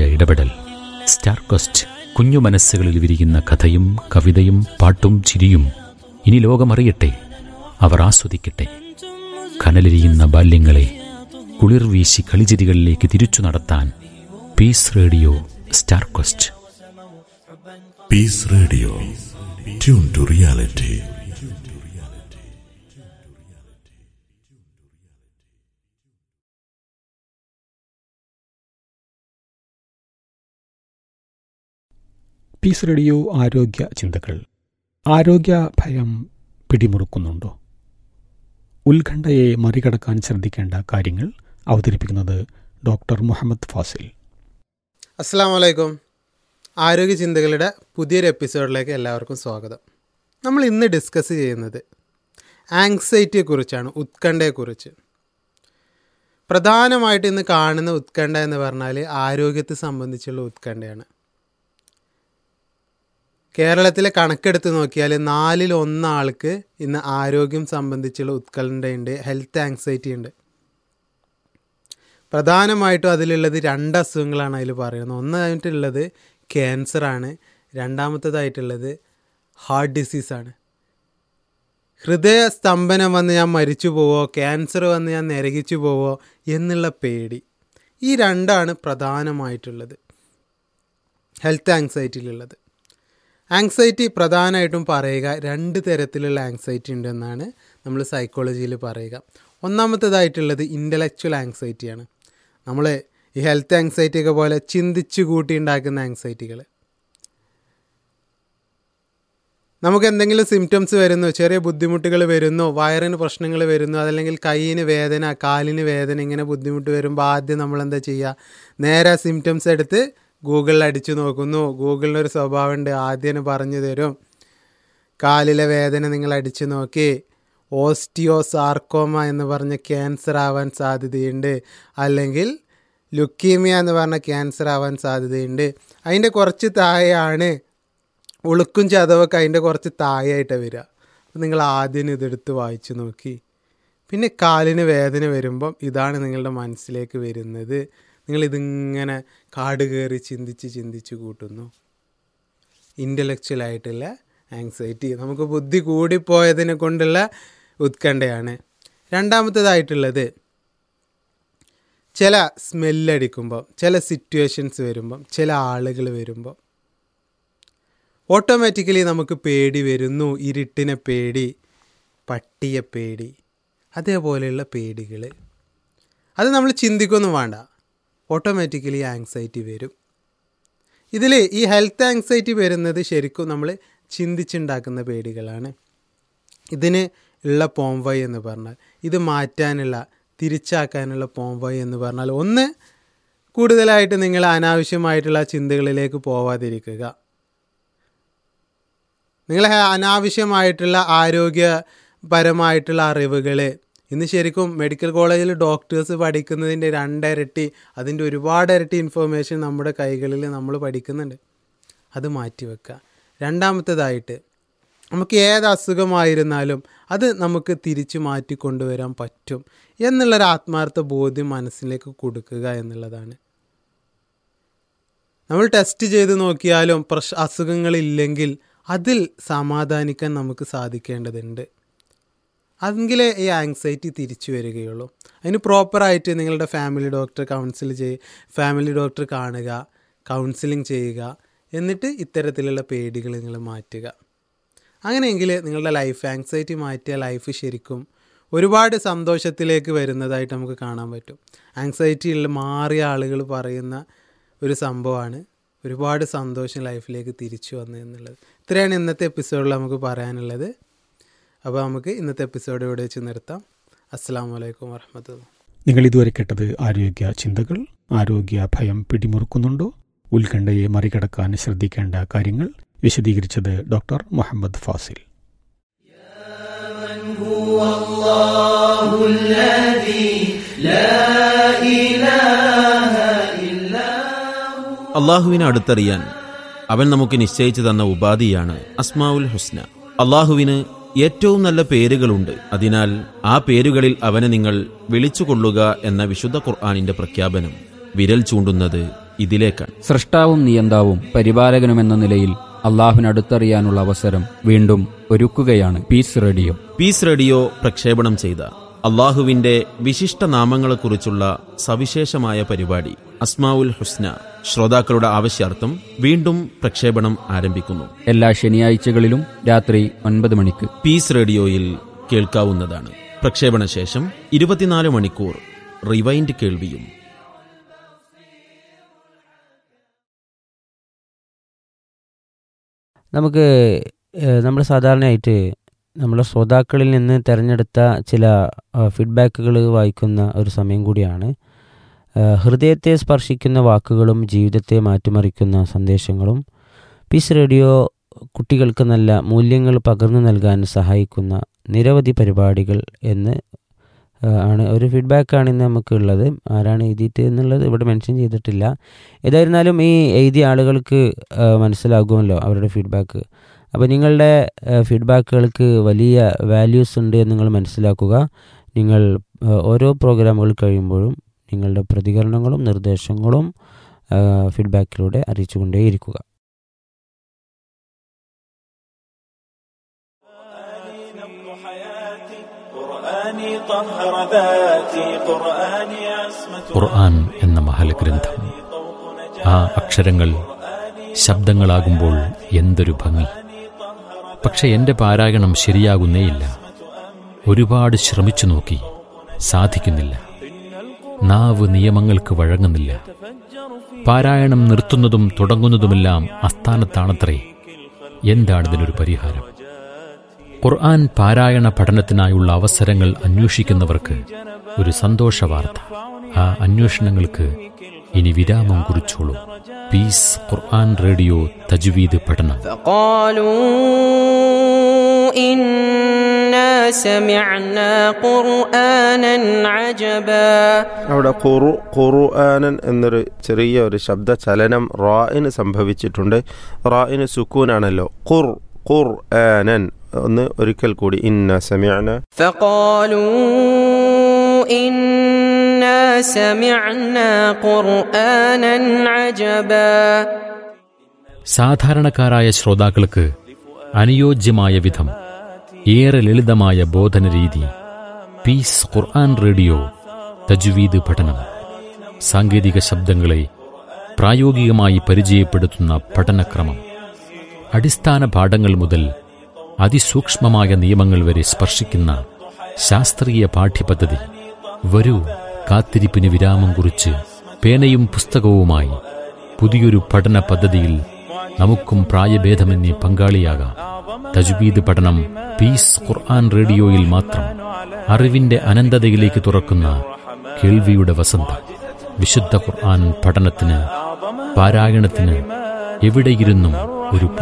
ഇടപെടൽ star question കുഞ്ഞു മനസ്സുകളിൽ വിരിയുന്ന കഥയും കവിതയും പാട്ടും ചിരിയും ഇനി ലോകമറിയട്ടെ അവർ ആസ്വദിക്കട്ടെ കനലിരിയുന്ന ബാല്യങ്ങളെ കുളിർ വീശി കളിചിരികളിലേക്ക് തിരിച്ചു നടത്താൻ peace radio star quest peace radio tune to reality peace radio ആരോഗ്യ ചിന്തകൾ ആരോഗ്യ ഭയം പിടിമുറുക്കുന്നുണ്ടോ ഉത്കണ്ഠയെ മറികടക്കാൻ ശ്രദ്ധിക്കേണ്ട കാര്യങ്ങൾ അവതരിപ്പിക്കുന്നത് ഡോക്ടർ മുഹമ്മദ് ഫാസിൽ അസ്സാം വലൈക്കും ആരോഗ്യ ചിന്തകളുടെ പുതിയൊരു എപ്പിസോഡിലേക്ക് എല്ലാവർക്കും സ്വാഗതം നമ്മൾ ഇന്ന് ഡിസ്കസ് ചെയ്യുന്നത് ആങ്സൈറ്റിയെക്കുറിച്ചാണ് ഉത്കണ്ഠയെക്കുറിച്ച് പ്രധാനമായിട്ട് ഇന്ന് കാണുന്ന ഉത്കണ്ഠ എന്ന് പറഞ്ഞാൽ ആരോഗ്യത്തെ സംബന്ധിച്ചുള്ള ഉത്കണ്ഠയാണ് കേരളത്തിലെ കണക്കെടുത്ത് നോക്കിയാൽ നാലിൽ ഒന്നാൾക്ക് ഇന്ന് ആരോഗ്യം സംബന്ധിച്ചുള്ള ഉത്കണ്ഠയുണ്ട് ഹെൽത്ത് ആങ്സൈറ്റി ഉണ്ട് പ്രധാനമായിട്ടും അതിലുള്ളത് രണ്ട് അസുഖങ്ങളാണ് അതിൽ പറയുന്നത് ഒന്നായിട്ടുള്ളത് ക്യാൻസറാണ് രണ്ടാമത്തേതായിട്ടുള്ളത് ഹാർട്ട് ഡിസീസാണ് ഹൃദയ സ്തംഭനം വന്ന് ഞാൻ മരിച്ചു പോവോ ക്യാൻസർ വന്ന് ഞാൻ നരകിച്ചു പോവോ എന്നുള്ള പേടി ഈ രണ്ടാണ് പ്രധാനമായിട്ടുള്ളത് ഹെൽത്ത് ആങ്സൈറ്റിയിലുള്ളത് ആങ്സൈറ്റി പ്രധാനമായിട്ടും പറയുക രണ്ട് തരത്തിലുള്ള ആങ്സൈറ്റി ഉണ്ടെന്നാണ് നമ്മൾ സൈക്കോളജിയിൽ പറയുക ഒന്നാമത്തേതായിട്ടുള്ളത് ഇൻ്റലക്ച്വൽ ആങ്സൈറ്റിയാണ് നമ്മൾ ഈ ഹെൽത്ത് ആങ്സൈറ്റി ഒക്കെ പോലെ ചിന്തിച്ചു കൂട്ടി ഉണ്ടാക്കുന്ന ആങ്സൈറ്റികൾ നമുക്ക് എന്തെങ്കിലും സിംറ്റംസ് വരുന്നു ചെറിയ ബുദ്ധിമുട്ടുകൾ വരുന്നു വയറിന് പ്രശ്നങ്ങൾ വരുന്നു അതല്ലെങ്കിൽ കൈയിന് വേദന കാലിന് വേദന ഇങ്ങനെ ബുദ്ധിമുട്ട് വരുമ്പോൾ ആദ്യം നമ്മൾ എന്താ ചെയ്യുക നേരെ സിംറ്റംസ് എടുത്ത് ഗൂഗിളിൽ അടിച്ചു നോക്കുന്നു ഗൂഗിളിനൊരു സ്വഭാവമുണ്ട് ആദ്യം പറഞ്ഞു തരും കാലിലെ വേദന നിങ്ങൾ അടിച്ചു നോക്കി ഓസ്റ്റിയോസാർക്കോമ എന്ന് പറഞ്ഞ ക്യാൻസർ ആവാൻ സാധ്യതയുണ്ട് അല്ലെങ്കിൽ ലുക്കീമിയ എന്ന് പറഞ്ഞ ക്യാൻസർ ആവാൻ സാധ്യതയുണ്ട് അതിൻ്റെ കുറച്ച് താഴെയാണ് ഉളുക്കും ചതവൊക്കെ അതിൻ്റെ കുറച്ച് താഴെയായിട്ടാണ് വരിക അപ്പം നിങ്ങൾ ആദ്യം ഇതെടുത്ത് വായിച്ചു നോക്കി പിന്നെ കാലിന് വേദന വരുമ്പം ഇതാണ് നിങ്ങളുടെ മനസ്സിലേക്ക് വരുന്നത് നിങ്ങളിതിങ്ങനെ കാട് കയറി ചിന്തിച്ച് ചിന്തിച്ച് കൂട്ടുന്നു ഇൻ്റലക്ച്വൽ ആയിട്ടുള്ള ആങ്സൈറ്റി നമുക്ക് ബുദ്ധി കൂടിപ്പോയതിനെ കൊണ്ടുള്ള ഉത്കണ്ഠയാണ് രണ്ടാമത്തേതായിട്ടുള്ളത് ചില സ്മെല്ലടിക്കുമ്പം ചില സിറ്റുവേഷൻസ് വരുമ്പം ചില ആളുകൾ വരുമ്പം ഓട്ടോമാറ്റിക്കലി നമുക്ക് പേടി വരുന്നു ഇരുട്ടിനെ പേടി പട്ടിയെ പേടി അതേപോലെയുള്ള പേടികൾ അത് നമ്മൾ ചിന്തിക്കൊന്നും വേണ്ട ഓട്ടോമാറ്റിക്കലി ആങ്സൈറ്റി വരും ഇതിൽ ഈ ഹെൽത്ത് ആങ്സൈറ്റി വരുന്നത് ശരിക്കും നമ്മൾ ചിന്തിച്ചുണ്ടാക്കുന്ന പേടികളാണ് ഇതിന് ഉള്ള പോംവൈ എന്ന് പറഞ്ഞാൽ ഇത് മാറ്റാനുള്ള തിരിച്ചാക്കാനുള്ള പോംവൈ എന്ന് പറഞ്ഞാൽ ഒന്ന് കൂടുതലായിട്ട് നിങ്ങൾ അനാവശ്യമായിട്ടുള്ള ചിന്തകളിലേക്ക് പോവാതിരിക്കുക നിങ്ങൾ അനാവശ്യമായിട്ടുള്ള ആരോഗ്യപരമായിട്ടുള്ള അറിവുകൾ ഇന്ന് ശരിക്കും മെഡിക്കൽ കോളേജിൽ ഡോക്ടേഴ്സ് പഠിക്കുന്നതിൻ്റെ രണ്ടിരട്ടി അതിൻ്റെ ഒരുപാട് ഇരട്ടി ഇൻഫർമേഷൻ നമ്മുടെ കൈകളിൽ നമ്മൾ പഠിക്കുന്നുണ്ട് അത് മാറ്റിവെക്കുക രണ്ടാമത്തേതായിട്ട് നമുക്ക് ഏത് അസുഖമായിരുന്നാലും അത് നമുക്ക് തിരിച്ചു മാറ്റി കൊണ്ടുവരാൻ പറ്റും എന്നുള്ളൊരു ആത്മാർത്ഥ ബോധ്യം മനസ്സിലേക്ക് കൊടുക്കുക എന്നുള്ളതാണ് നമ്മൾ ടെസ്റ്റ് ചെയ്ത് നോക്കിയാലും പ്രശ് അസുഖങ്ങളില്ലെങ്കിൽ അതിൽ സമാധാനിക്കാൻ നമുക്ക് സാധിക്കേണ്ടതുണ്ട് അതെങ്കിലേ ഈ ആങ്സൈറ്റി തിരിച്ചു വരികയുള്ളൂ അതിന് പ്രോപ്പറായിട്ട് നിങ്ങളുടെ ഫാമിലി ഡോക്ടർ കൗൺസിൽ ചെയ് ഫാമിലി ഡോക്ടർ കാണുക കൗൺസിലിംഗ് ചെയ്യുക എന്നിട്ട് ഇത്തരത്തിലുള്ള പേടികൾ നിങ്ങൾ മാറ്റുക അങ്ങനെയെങ്കിൽ നിങ്ങളുടെ ലൈഫ് ആങ്സൈറ്റി മാറ്റിയ ലൈഫ് ശരിക്കും ഒരുപാട് സന്തോഷത്തിലേക്ക് വരുന്നതായിട്ട് നമുക്ക് കാണാൻ പറ്റും ആങ്സൈറ്റിയിൽ മാറിയ ആളുകൾ പറയുന്ന ഒരു സംഭവമാണ് ഒരുപാട് സന്തോഷം ലൈഫിലേക്ക് തിരിച്ചു വന്നു എന്നുള്ളത് ഇത്രയാണ് ഇന്നത്തെ എപ്പിസോഡിൽ നമുക്ക് പറയാനുള്ളത് അപ്പോൾ നമുക്ക് ഇന്നത്തെ എപ്പിസോഡ് ഇവിടെ വെച്ച് നിർത്താം അസ്സാം വലൈക്കും വർഹമത്തുള്ള നിങ്ങൾ ഇതുവരെ കേട്ടത് ആരോഗ്യ ചിന്തകൾ ആരോഗ്യ ഭയം പിടിമുറുക്കുന്നുണ്ടോ ഉത്കണ്ഠയെ മറികടക്കാൻ ശ്രദ്ധിക്കേണ്ട കാര്യങ്ങൾ വിശദീകരിച്ചത് ഡോക്ടർ മുഹമ്മദ് ഫാസിൽ അള്ളാഹുവിനെ അടുത്തറിയാൻ അവൻ നമുക്ക് നിശ്ചയിച്ചു തന്ന ഉപാധിയാണ് അസ്മാവുൽ ഹുസ്ന അള്ളാഹുവിന് ഏറ്റവും നല്ല പേരുകളുണ്ട് അതിനാൽ ആ പേരുകളിൽ അവനെ നിങ്ങൾ വിളിച്ചുകൊള്ളുക എന്ന വിശുദ്ധ ഖുർആാനിന്റെ പ്രഖ്യാപനം വിരൽ ചൂണ്ടുന്നത് ഇതിലേക്കാണ് സൃഷ്ടാവും നിയന്താവും പരിപാലകനുമെന്ന നിലയിൽ അള്ളാഹുവിനടുത്തറിയാനുള്ള അവസരം വീണ്ടും ഒരുക്കുകയാണ് പീസ് റേഡിയോ പീസ് റേഡിയോ പ്രക്ഷേപണം ചെയ്ത അള്ളാഹുവിന്റെ വിശിഷ്ട നാമങ്ങളെക്കുറിച്ചുള്ള സവിശേഷമായ പരിപാടി അസ്മാവുൽ ഹുസ്ന ശ്രോതാക്കളുടെ ആവശ്യാർത്ഥം വീണ്ടും പ്രക്ഷേപണം ആരംഭിക്കുന്നു എല്ലാ ശനിയാഴ്ചകളിലും രാത്രി ഒൻപത് മണിക്ക് പീസ് റേഡിയോയിൽ കേൾക്കാവുന്നതാണ് പ്രക്ഷേപണ ശേഷം ഇരുപത്തിനാല് മണിക്കൂർ റിവൈൻഡ് കേൾവിയും നമുക്ക് നമ്മൾ സാധാരണയായിട്ട് നമ്മളെ ശ്രോതാക്കളിൽ നിന്ന് തിരഞ്ഞെടുത്ത ചില ഫീഡ്ബാക്കുകൾ വായിക്കുന്ന ഒരു സമയം കൂടിയാണ് ഏഹ് ഹൃദയത്തെ സ്പർശിക്കുന്ന വാക്കുകളും ജീവിതത്തെ മാറ്റിമറിക്കുന്ന സന്ദേശങ്ങളും പീസ് റേഡിയോ കുട്ടികൾക്ക് നല്ല മൂല്യങ്ങൾ പകർന്നു നൽകാൻ സഹായിക്കുന്ന നിരവധി പരിപാടികൾ എന്ന് ഏഹ് ആണ് ഒരു ഫീഡ്ബാക്കാണ് ഇന്ന് നമുക്കുള്ളത് ആരാണ് എഴുതിയിട്ട് എന്നുള്ളത് ഇവിടെ മെൻഷൻ ചെയ്തിട്ടില്ല ഏതായിരുന്നാലും ഈ എഴുതിയ ആളുകൾക്ക് ഏഹ് മനസ്സിലാകുമല്ലോ അവരുടെ ഫീഡ്ബാക്ക് അപ്പോൾ നിങ്ങളുടെ ഏഹ് ഫീഡ്ബാക്കുകൾക്ക് വലിയ വാല്യൂസ് ഉണ്ട് എന്ന് നിങ്ങൾ മനസ്സിലാക്കുക നിങ്ങൾ ഏഹ് ഓരോ പ്രോഗ്രാമുകൾ കഴിയുമ്പോഴും നിങ്ങളുടെ പ്രതികരണങ്ങളും നിർദ്ദേശങ്ങളും ഏഹ് ഫീഡ്ബാക്കിലൂടെ അറിയിച്ചുകൊണ്ടേയിരിക്കുക قرآني طهر ذاتي قرآني عصمة ഖുർആൻ എന്ന മഹലഗ്രന്ഥം ആ അക്ഷരങ്ങൾ ശബ്ദങ്ങളാകുമ്പോൾ എന്തൊരു ഭംഗി പക്ഷെ എന്റെ പാരായണം ശരിയാകുന്നേയില്ല ഒരുപാട് ശ്രമിച്ചു നോക്കി സാധിക്കുന്നില്ല നാവ് നിയമങ്ങൾക്ക് വഴങ്ങുന്നില്ല പാരായണം നിർത്തുന്നതും തുടങ്ങുന്നതുമെല്ലാം അസ്ഥാനത്താണത്രേ എന്താണിതിനൊരു പരിഹാരം ഖുർആൻ പാരായണ പഠനത്തിനായുള്ള അവസരങ്ങൾ അന്വേഷിക്കുന്നവർക്ക് ഒരു സന്തോഷ വാർത്ത ആ അന്വേഷണങ്ങൾക്ക് ഇനി വിരാമം കുറിച്ചോളൂ പീസ് ഖുർആൻ റേഡിയോ തജ്വീദ് പഠനം فقالوا إنا سمعنا قرآنا عجبا അവിടെ ഖുറു ഖുർആനൻ എന്നൊരു ചെറിയ ഒരു ശബ്ദ ചലനം റായിന് സംഭവിച്ചിട്ടുണ്ട് റായിന് സുക്കൂനാണല്ലോ ഖുർ ഖുർ ആനൻ ഒന്ന് ഒരിക്കൽ കൂടി ഇന്ന സമയന فقالوا إنا سمعنا قرآنا عجبا സാധാരണക്കാരായ ശ്രോതാക്കൾക്ക് അനുയോജ്യമായ വിധം ഏറെ ലളിതമായ ബോധന രീതി പീസ് ഖുർആൻ റേഡിയോ തജ്വീദ് പഠനം സാങ്കേതിക ശബ്ദങ്ങളെ പ്രായോഗികമായി പരിചയപ്പെടുത്തുന്ന പഠനക്രമം അടിസ്ഥാന പാഠങ്ങൾ മുതൽ അതിസൂക്ഷ്മമായ നിയമങ്ങൾ വരെ സ്പർശിക്കുന്ന ശാസ്ത്രീയ പാഠ്യപദ്ധതി വരൂ കാത്തിരിപ്പിന് വിരാമം കുറിച്ച് പേനയും പുസ്തകവുമായി പുതിയൊരു പഠന പദ്ധതിയിൽ നമുക്കും പ്രായഭേദമന്യേ പങ്കാളിയാകാം തജ്വീദ് പഠനം പീസ് ഖുർആൻ റേഡിയോയിൽ മാത്രം അറിവിന്റെ അനന്തതയിലേക്ക് തുറക്കുന്ന കേൾവിയുടെ വസന്തം വിശുദ്ധ ഖുർആൻ പഠനത്തിന് പാരായണത്തിന് എവിടെയിരുന്നും ഒരു